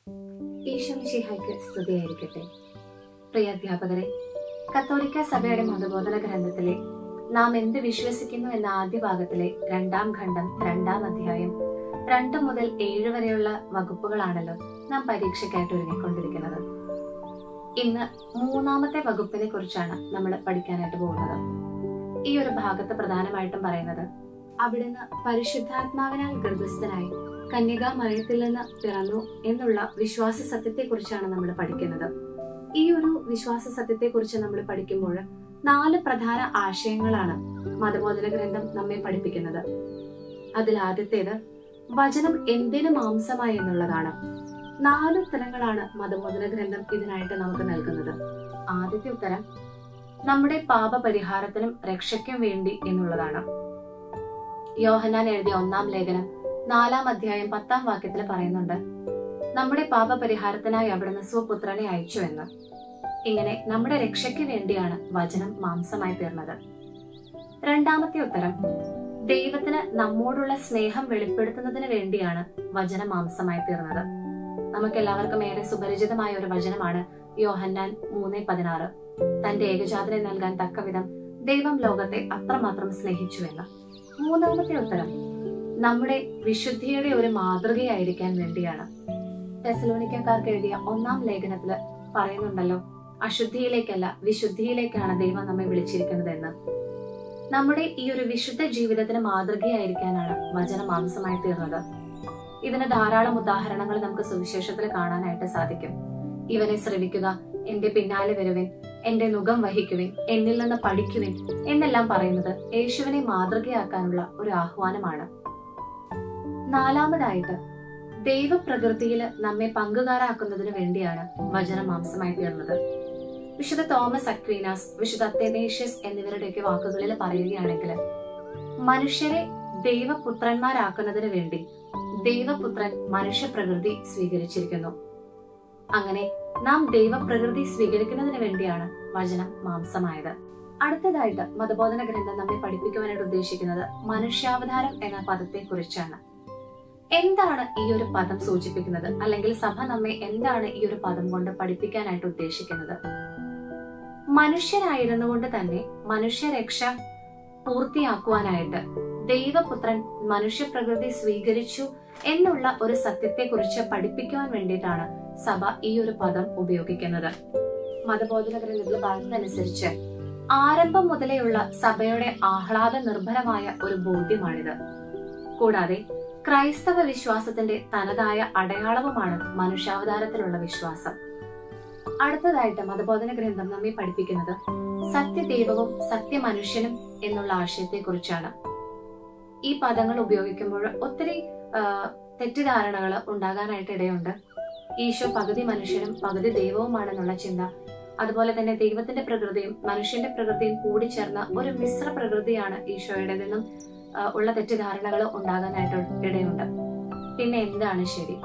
ഈശ്വമിഷിഹായ്ക്ക് സ്തുതിയായിരിക്കട്ടെ പ്രിയ അധ്യാപകരെ കത്തോലിക്ക സഭയുടെ മതബോധന ഗ്രന്ഥത്തിലെ നാം എന്ത് വിശ്വസിക്കുന്നു എന്ന ആദ്യ ഭാഗത്തിലെ രണ്ടാം ഖണ്ഡം രണ്ടാം അധ്യായം രണ്ട് മുതൽ ഏഴ് വരെയുള്ള വകുപ്പുകളാണല്ലോ നാം പരീക്ഷയ്ക്കായിട്ട് ഒരുങ്ങിക്കൊണ്ടിരിക്കുന്നത് ഇന്ന് മൂന്നാമത്തെ വകുപ്പിനെ കുറിച്ചാണ് നമ്മൾ പഠിക്കാനായിട്ട് പോകുന്നത് ഈ ഒരു ഭാഗത്ത് പ്രധാനമായിട്ടും പറയുന്നത് അവിടുന്ന് പരിശുദ്ധാത്മാവിനാൽ ഗർഭസ്ഥനായി കന്യകാ മറിയത്തിൽ നിന്ന് പിറന്നു എന്നുള്ള വിശ്വാസ സത്യത്തെക്കുറിച്ചാണ് നമ്മൾ പഠിക്കുന്നത് ഈ ഒരു വിശ്വാസ സത്യത്തെക്കുറിച്ച് നമ്മൾ പഠിക്കുമ്പോൾ നാല് പ്രധാന ആശയങ്ങളാണ് മതബോധന ഗ്രന്ഥം നമ്മെ പഠിപ്പിക്കുന്നത് അതിൽ ആദ്യത്തേത് വചനം എന്തിനു മാംസമായി എന്നുള്ളതാണ് നാല് ഉത്തരങ്ങളാണ് മതബോധന ഗ്രന്ഥം ഇതിനായിട്ട് നമുക്ക് നൽകുന്നത് ആദ്യത്തെ ഉത്തരം നമ്മുടെ പാപപരിഹാരത്തിനും രക്ഷയ്ക്കും വേണ്ടി എന്നുള്ളതാണ് യോഹന്നാൻ എഴുതിയ ഒന്നാം ലേഖനം നാലാം അധ്യായം പത്താം വാക്യത്തിൽ പറയുന്നുണ്ട് നമ്മുടെ പാപപരിഹാരത്തിനായി അവിടുന്ന് സ്വപുത്രനെ അയച്ചു എന്ന് ഇങ്ങനെ നമ്മുടെ രക്ഷയ്ക്ക് വേണ്ടിയാണ് വചനം മാംസമായി തീർന്നത് രണ്ടാമത്തെ ഉത്തരം ദൈവത്തിന് നമ്മോടുള്ള സ്നേഹം വെളിപ്പെടുത്തുന്നതിന് വേണ്ടിയാണ് വചനം മാംസമായി തീർന്നത് നമുക്ക് എല്ലാവർക്കും ഏറെ സുപരിചിതമായ ഒരു വചനമാണ് യോഹന്നാൻ മൂന്ന് പതിനാറ് തന്റെ ഏകജാതനെ നൽകാൻ തക്കവിധം ദൈവം ലോകത്തെ അത്രമാത്രം സ്നേഹിച്ചു എന്ന് മൂന്നാമത്തെ ഉത്തരം നമ്മുടെ വിശുദ്ധിയുടെ ഒരു മാതൃകയായിരിക്കാൻ വേണ്ടിയാണ് തെസലോണിക്കക്കാർക്ക് എഴുതിയ ഒന്നാം ലേഖനത്തില് പറയുന്നുണ്ടല്ലോ അശുദ്ധിയിലേക്കല്ല വിശുദ്ധിയിലേക്കാണ് ദൈവം നമ്മെ വിളിച്ചിരിക്കുന്നത് എന്ന് നമ്മുടെ ഈ ഒരു വിശുദ്ധ ജീവിതത്തിന് മാതൃകയായിരിക്കാനാണ് വചന മാംസമായി തീർന്നത് ഇതിന് ധാരാളം ഉദാഹരണങ്ങൾ നമുക്ക് സുവിശേഷത്തിൽ കാണാനായിട്ട് സാധിക്കും ഇവനെ ശ്രവിക്കുക എന്റെ പിന്നാലെ വരുവിൻ എന്റെ മുഖം വഹിക്കുവിൻ എന്നിൽ നിന്ന് പഠിക്കുവിൻ എന്നെല്ലാം പറയുന്നത് യേശുവിനെ മാതൃകയാക്കാനുള്ള ഒരു ആഹ്വാനമാണ് നാലാമതായിട്ട് ദൈവപ്രകൃതിയിൽ നമ്മെ പങ്കുകാരാക്കുന്നതിന് വേണ്ടിയാണ് വചന മാംസമായി തീർന്നത് വിശുദ്ധ തോമസ് അക്വീനാസ് വിശുദ്ധ അത്തനേഷ്യസ് എന്നിവരുടെയൊക്കെ വാക്കുകളിൽ പറയുകയാണെങ്കിൽ മനുഷ്യരെ ദൈവപുത്രന്മാരാക്കുന്നതിന് വേണ്ടി ദൈവപുത്രൻ മനുഷ്യപ്രകൃതി സ്വീകരിച്ചിരിക്കുന്നു അങ്ങനെ നാം ദൈവപ്രകൃതി സ്വീകരിക്കുന്നതിന് വേണ്ടിയാണ് വചനം മാംസമായത് അടുത്തതായിട്ട് മതബോധന ഗ്രന്ഥം നമ്മെ പഠിപ്പിക്കുവാനായിട്ട് ഉദ്ദേശിക്കുന്നത് മനുഷ്യാവതാരം എന്ന പദത്തെ കുറിച്ചാണ് എന്താണ് ഈ ഒരു പദം സൂചിപ്പിക്കുന്നത് അല്ലെങ്കിൽ സഭ നമ്മെ എന്താണ് ഈ ഒരു പദം കൊണ്ട് പഠിപ്പിക്കാനായിട്ട് ഉദ്ദേശിക്കുന്നത് മനുഷ്യനായിരുന്നു കൊണ്ട് തന്നെ മനുഷ്യരക്ഷ പൂർത്തിയാക്കുവാനായിട്ട് ദൈവപുത്രൻ മനുഷ്യപ്രകൃതി സ്വീകരിച്ചു എന്നുള്ള ഒരു സത്യത്തെക്കുറിച്ച് പഠിപ്പിക്കുവാൻ വേണ്ടിയിട്ടാണ് സഭ ഈ ഒരു പദം ഉപയോഗിക്കുന്നത് മതബോധന ഗ്രന്ഥത്തിൽ പറയുന്നതനുസരിച്ച് ആരംഭം മുതലെയുള്ള സഭയുടെ ആഹ്ലാദ നിർഭരമായ ഒരു ബോധ്യമാണിത് കൂടാതെ ക്രൈസ്തവ വിശ്വാസത്തിന്റെ തനതായ അടയാളവുമാണ് മനുഷ്യാവതാരത്തിലുള്ള വിശ്വാസം അടുത്തതായിട്ട് മതബോധന ഗ്രന്ഥം നമ്മെ പഠിപ്പിക്കുന്നത് സത്യദൈവവും സത്യമനുഷ്യനും എന്നുള്ള ആശയത്തെക്കുറിച്ചാണ് ഈ പദങ്ങൾ ഉപയോഗിക്കുമ്പോൾ ഒത്തിരി തെറ്റിദ്ധാരണകൾ ഉണ്ടാകാനായിട്ട് ഇടയുണ്ട് ഈശോ പകുതി മനുഷ്യനും പകുതി ദൈവവുമാണെന്നുള്ള ചിന്ത അതുപോലെ തന്നെ ദൈവത്തിന്റെ പ്രകൃതിയും മനുഷ്യന്റെ പ്രകൃതിയും കൂടിച്ചേർന്ന ഒരു മിശ്ര പ്രകൃതിയാണ് ഈശോയുടേതെന്നും ഉള്ള തെറ്റിദ്ധാരണകൾ ഉണ്ടാകാനായിട്ട് ഇടയുണ്ട് പിന്നെ എന്താണ് ശരി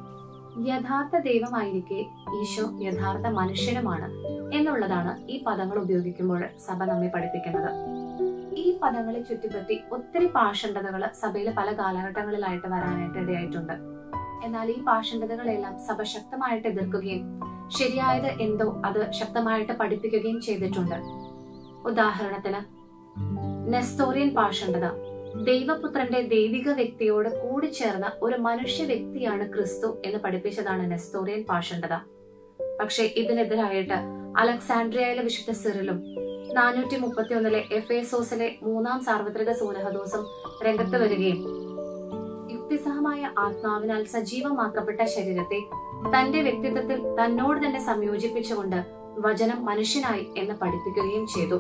യഥാർത്ഥ ദൈവമായിരിക്കെ ഈശോ യഥാർത്ഥ മനുഷ്യനുമാണ് എന്നുള്ളതാണ് ഈ പദങ്ങൾ ഉപയോഗിക്കുമ്പോൾ സഭ നമ്മെ പഠിപ്പിക്കുന്നത് ഈ പദങ്ങളെ ചുറ്റിപ്പറ്റി ഒത്തിരി പാഷണ്ഡതകൾ സഭയിലെ പല കാലഘട്ടങ്ങളിലായിട്ട് വരാനായിട്ട് ഇടയായിട്ടുണ്ട് എന്നാൽ ഈ പാഷണ്ഡതകളെല്ലാം സഭ ശക്തമായിട്ട് എതിർക്കുകയും ശരിയായത് എന്തോ അത് ശക്തമായിട്ട് പഠിപ്പിക്കുകയും ചെയ്തിട്ടുണ്ട് ഉദാഹരണത്തിന് നെസ്തോറിയൻ പാഷണ്ഡത ദൈവപുത്രന്റെ ദൈവിക വ്യക്തിയോട് കൂടിച്ചേർന്ന ഒരു മനുഷ്യ വ്യക്തിയാണ് ക്രിസ്തു എന്ന് പഠിപ്പിച്ചതാണ് നെസ്തോറിയൻ പാഷണ്ഡത പക്ഷെ ഇതിനെതിരായിട്ട് അലക്സാൻഡ്രിയയിലെ വിശുദ്ധ സിറിലും നാനൂറ്റി മുപ്പത്തി ഒന്നിലെ എഫേസോസിലെ മൂന്നാം സാർവത്രിക സൂനഹദോസും രംഗത്ത് വരികയും യുക്തിസഹമായ ആത്മാവിനാൽ സജീവമാക്കപ്പെട്ട ശരീരത്തെ തന്റെ വ്യക്തിത്വത്തിൽ തന്നോട് തന്നെ സംയോജിപ്പിച്ചുകൊണ്ട് വചനം മനുഷ്യനായി എന്ന് പഠിപ്പിക്കുകയും ചെയ്തു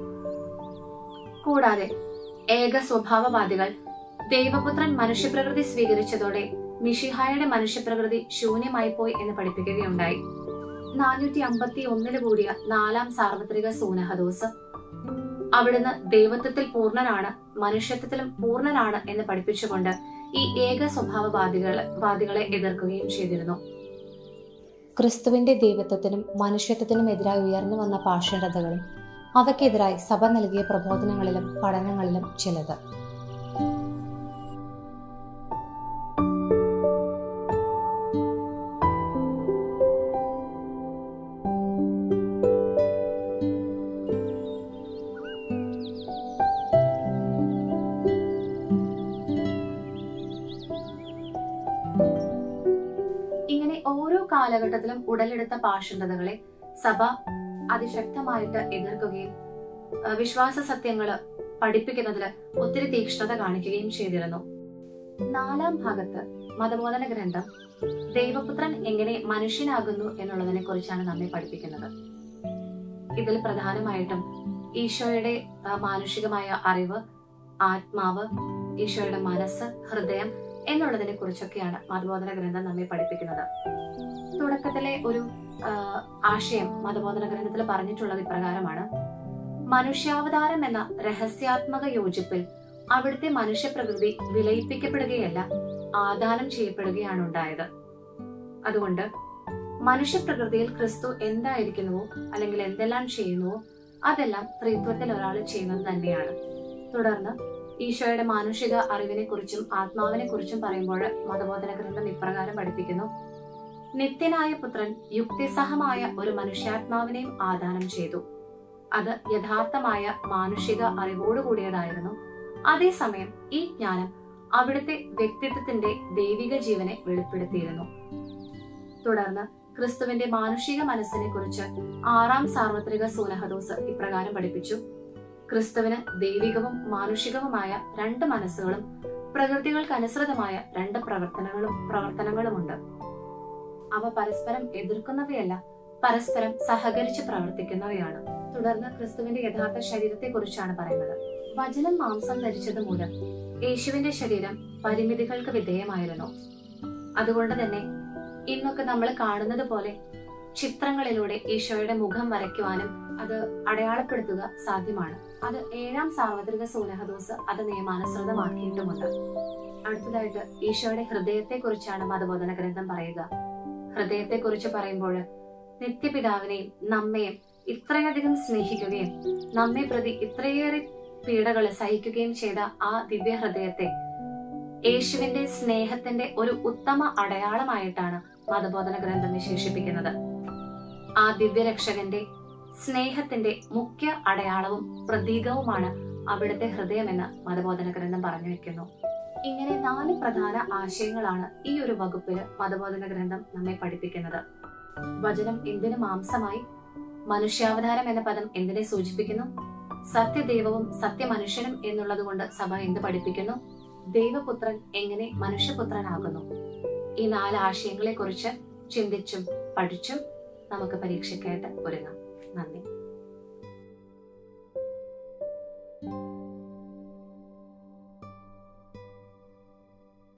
കൂടാതെ ഏക സ്വഭാവവാദികൾ ദൈവപുത്രൻ മനുഷ്യപ്രകൃതി സ്വീകരിച്ചതോടെ മിഷിഹായുടെ മനുഷ്യപ്രകൃതി ശൂന്യമായി പോയി എന്ന് പഠിപ്പിക്കുകയുണ്ടായി നാനൂറ്റി അമ്പത്തി ഒന്നില് കൂടിയ നാലാം സാർവത്രിക സൂനഹദോസ് അവിടുന്ന് ദൈവത്വത്തിൽ പൂർണ്ണനാണ് മനുഷ്യത്വത്തിലും പൂർണ്ണനാണ് എന്ന് പഠിപ്പിച്ചുകൊണ്ട് ഈ ഏക സ്വഭാവവാദികളെ വാദികളെ എതിർക്കുകയും ചെയ്തിരുന്നു ക്രിസ്തുവിന്റെ ദൈവത്വത്തിനും മനുഷ്യത്വത്തിനും എതിരായി ഉയർന്നു വന്ന പാഷണ്ഡതകളും അവയ്ക്കെതിരായി സഭ നൽകിയ പ്രബോധനങ്ങളിലും പഠനങ്ങളിലും ചിലത് ഓരോ കാലഘട്ടത്തിലും ഉടലെടുത്ത പാഷണ്ഡതകളെ സഭ അതിശക്തമായിട്ട് എതിർക്കുകയും ആ, വിശ്വാസ സത്യങ്ങള് പഠിപ്പിക്കുന്നതില് ഒത്തിരി തീക്ഷ്ണത കാണിക്കുകയും ചെയ്തിരുന്നു നാലാം ഭാഗത്ത് മതബോധന ഗ്രന്ഥം ദൈവപുത്രൻ എങ്ങനെ മനുഷ്യനാകുന്നു എന്നുള്ളതിനെ കുറിച്ചാണ് നമ്മെ പഠിപ്പിക്കുന്നത് ഇതിൽ പ്രധാനമായിട്ടും ഈശോയുടെ ആ, മാനുഷികമായ അറിവ് ആത്മാവ് ഈശോയുടെ മനസ്സ് ഹൃദയം എന്നുള്ളതിനെ കുറിച്ചൊക്കെയാണ് മതബോധന ഗ്രന്ഥം നമ്മെ പഠിപ്പിക്കുന്നത് തുടക്കത്തിലെ ഒരു ആ, ആശയം മതബോധന ഗ്രന്ഥത്തിൽ പറഞ്ഞിട്ടുള്ളത് ഇപ്രകാരമാണ് മനുഷ്യാവതാരം എന്ന രഹസ്യാത്മക യോജിപ്പിൽ അവിടുത്തെ മനുഷ്യപ്രകൃതി വിലയിപ്പിക്കപ്പെടുകയല്ല ആദാനം ചെയ്യപ്പെടുകയാണ് ഉണ്ടായത് അതുകൊണ്ട് മനുഷ്യപ്രകൃതിയിൽ ക്രിസ്തു എന്തായിരിക്കുന്നുവോ അല്ലെങ്കിൽ എന്തെല്ലാം ചെയ്യുന്നുവോ അതെല്ലാം ത്രിത്വത്തിൽ ഒരാൾ ചെയ്യുന്നത് തന്നെയാണ് തുടർന്ന് ഈശോയുടെ മാനുഷിക അറിവിനെ കുറിച്ചും ആത്മാവിനെ കുറിച്ചും പറയുമ്പോൾ മതബോധന ഗ്രന്ഥം ഇപ്രകാരം പഠിപ്പിക്കുന്നു നിത്യനായ പുത്രൻ യുക്തിസഹമായ ഒരു മനുഷ്യാത്മാവിനെയും ആദാനം ചെയ്തു അത് യഥാർത്ഥമായ മാനുഷിക അറിവോടുകൂടിയതായിരുന്നു അതേസമയം ഈ ജ്ഞാനം അവിടുത്തെ വ്യക്തിത്വത്തിന്റെ ദൈവിക ജീവനെ വെളിപ്പെടുത്തിയിരുന്നു തുടർന്ന് ക്രിസ്തുവിന്റെ മാനുഷിക മനസ്സിനെ കുറിച്ച് ആറാം സാർവത്രിക സൂനഹദോസ് ഇപ്രകാരം പഠിപ്പിച്ചു ക്രിസ്തുവിന് ദൈവികവും മാനുഷികവുമായ രണ്ട് മനസ്സുകളും പ്രകൃതികൾക്കനുസൃതമായ രണ്ട് പ്രവർത്തനങ്ങളും പ്രവർത്തനങ്ങളുമുണ്ട് അവ പരസ്പരം എതിർക്കുന്നവയല്ല പരസ്പരം സഹകരിച്ച് പ്രവർത്തിക്കുന്നവയാണ് തുടർന്ന് ക്രിസ്തുവിന്റെ യഥാർത്ഥ ശരീരത്തെ കുറിച്ചാണ് പറയുന്നത് വചനം മാംസം ധരിച്ചത് മൂലം യേശുവിന്റെ ശരീരം പരിമിതികൾക്ക് വിധേയമായിരുന്നു അതുകൊണ്ട് തന്നെ ഇന്നൊക്കെ നമ്മൾ കാണുന്നത് പോലെ ചിത്രങ്ങളിലൂടെ ഈശോയുടെ മുഖം വരയ്ക്കുവാനും അത് അടയാളപ്പെടുത്തുക സാധ്യമാണ് അത് ഏഴാം സാർവത്രിക സൂനഹദോസ് അത് നിയമാനുസൃതമാക്കിയിട്ടുമുണ്ട് അടുത്തതായിട്ട് ഈശോയുടെ ഹൃദയത്തെ കുറിച്ചാണ് മതബോധന ഗ്രന്ഥം പറയുക ഹൃദയത്തെ കുറിച്ച് പറയുമ്പോൾ നിത്യപിതാവിനെയും നമ്മയും ഇത്രയധികം സ്നേഹിക്കുകയും നമ്മെ പ്രതി ഇത്രയേറെ പീഡകൾ സഹിക്കുകയും ചെയ്ത ആ ദിവ്യ ഹൃദയത്തെ യേശുവിന്റെ സ്നേഹത്തിന്റെ ഒരു ഉത്തമ അടയാളമായിട്ടാണ് മതബോധന ഗ്രന്ഥം വിശേഷിപ്പിക്കുന്നത് ആ ദിവ്യരക്ഷകന്റെ സ്നേഹത്തിന്റെ മുഖ്യ അടയാളവും പ്രതീകവുമാണ് അവിടുത്തെ ഹൃദയമെന്ന് മതബോധന ഗ്രന്ഥം പറഞ്ഞു വെക്കുന്നു ഇങ്ങനെ നാല് പ്രധാന ആശയങ്ങളാണ് ഈ ഒരു വകുപ്പില് മതബോധന ഗ്രന്ഥം നമ്മെ പഠിപ്പിക്കുന്നത് വചനം എന്തിനു മാംസമായി മനുഷ്യാവതാരം എന്ന പദം എന്തിനെ സൂചിപ്പിക്കുന്നു സത്യദൈവവും സത്യമനുഷ്യനും എന്നുള്ളത് കൊണ്ട് സഭ എന്ത് പഠിപ്പിക്കുന്നു ദൈവപുത്രൻ എങ്ങനെ മനുഷ്യപുത്രനാകുന്നു ഈ നാല് ആശയങ്ങളെ കുറിച്ച് ചിന്തിച്ചും പഠിച്ചും നമുക്ക് പരീക്ഷയ്ക്കായിട്ട് ഒരുങ്ങാം നന്ദി